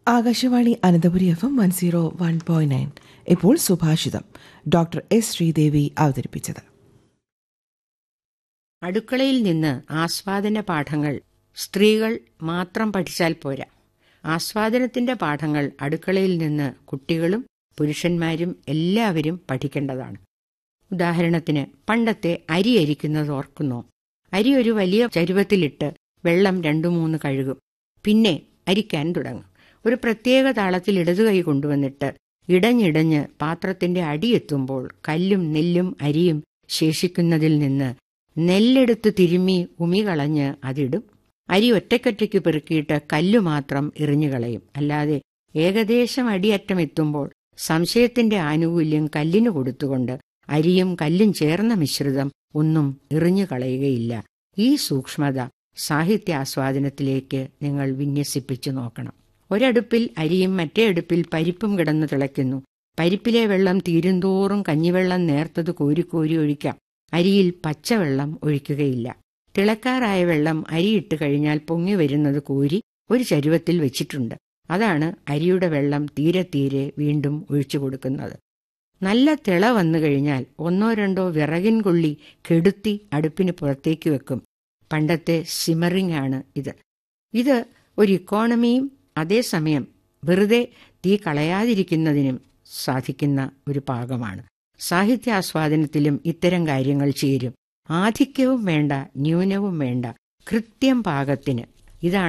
Akashvani Ananthapuri F M one zero one point nine ഇപ്പോൾ സുഭാഷിതം doctor S Sridevi അവതരിപ്പിച്ചത് അടുക്കളയിൽ നിന്ന് ആസ്വാദന പാഠങ്ങൾ സ്ത്രീകൾ മാത്രം പഠിച്ചാൽ പോരാ ആസ്വാദനത്തിന്റെ പാഠങ്ങൾ അടുക്കളയിൽ നിന്ന് കുട്ടികളും പുരുഷന്മാരും എല്ലാവരും പഠിക്കേണ്ടതാണ് ഉദാഹരണത്തിന് പണ്ടത്തെ അരി അരിക്കുന്നത് ഓർക്കുന്നോ അരി ഒരു വലിയ ചരുവത്തിലിട്ട് വെള്ളം രണ്ടു മൂന്ന് കഴുകും പിന്നെ അരിക്കാൻ തുടങ്ങും ഒരു പ്രത്യേക താളത്തിൽ ഇടതു കൈ കൊണ്ടുവന്നിട്ട് ഇടഞ്ഞിടഞ്ഞ് പാത്രത്തിന്റെ അടിയെത്തുമ്പോൾ കല്ലും നെല്ലും അരിയും ശേഷിക്കുന്നതിൽ നിന്ന് നെല്ലെടുത്ത് തിരുമ്മി ഉമികളഞ്ഞ് അതിടും അരി ഒറ്റയ്ക്കൊറ്റയ്ക്ക് പെറുക്കിയിട്ട് കല്ലു മാത്രം എറിഞ്ഞുകളയും അല്ലാതെ ഏകദേശം അടിയറ്റം എത്തുമ്പോൾ സംശയത്തിന്റെ ആനുകൂല്യം കല്ലിന് കൊടുത്തുകൊണ്ട് അരിയും കല്ലും ചേർന്ന മിശ്രിതം ഒന്നും എറിഞ്ഞു കളയുകയില്ല ഈ സൂക്ഷ്മത സാഹിത്യാസ്വാദനത്തിലേക്ക് നിങ്ങൾ വിന്യസിപ്പിച്ചു നോക്കണം ഒരടുപ്പിൽ അരിയും മറ്റേ അടുപ്പിൽ പരിപ്പും കിടന്നു തിളയ്ക്കുന്നു പരിപ്പിലെ വെള്ളം തീരുന്തോറും കഞ്ഞിവെള്ളം നേർത്തത് കോരിക്കോരി ഒഴിക്കാം അരിയിൽ പച്ചവെള്ളം ഒഴിക്കുകയില്ല തിളക്കാറായ വെള്ളം അരിയിട്ട് കഴിഞ്ഞാൽ പൊങ്ങി വരുന്നത് കോരി ഒരു ചരുവത്തിൽ വെച്ചിട്ടുണ്ട് അതാണ് അരിയുടെ വെള്ളം തീരെ തീരെ വീണ്ടും ഒഴിച്ചു കൊടുക്കുന്നത് നല്ല തിള വന്നു കഴിഞ്ഞാൽ ഒന്നോ രണ്ടോ വിറകിൻ കൊള്ളി കെടുത്തി അടുപ്പിന് പുറത്തേക്ക് വെക്കും പണ്ടത്തെ സിമറിംഗ് ആണ് ഇത് ഇത് ഒരു ഇക്കോണമിയും അതേസമയം വെറുതെ തീ കളയാതിരിക്കുന്നതിനും സാധിക്കുന്ന ഒരു പാകമാണ് സാഹിത്യാസ്വാദനത്തിലും ഇത്തരം കാര്യങ്ങൾ ചേരും ആധിക്യവും വേണ്ട ന്യൂനവും വേണ്ട കൃത്യം പാകത്തിന് ഇതാണ്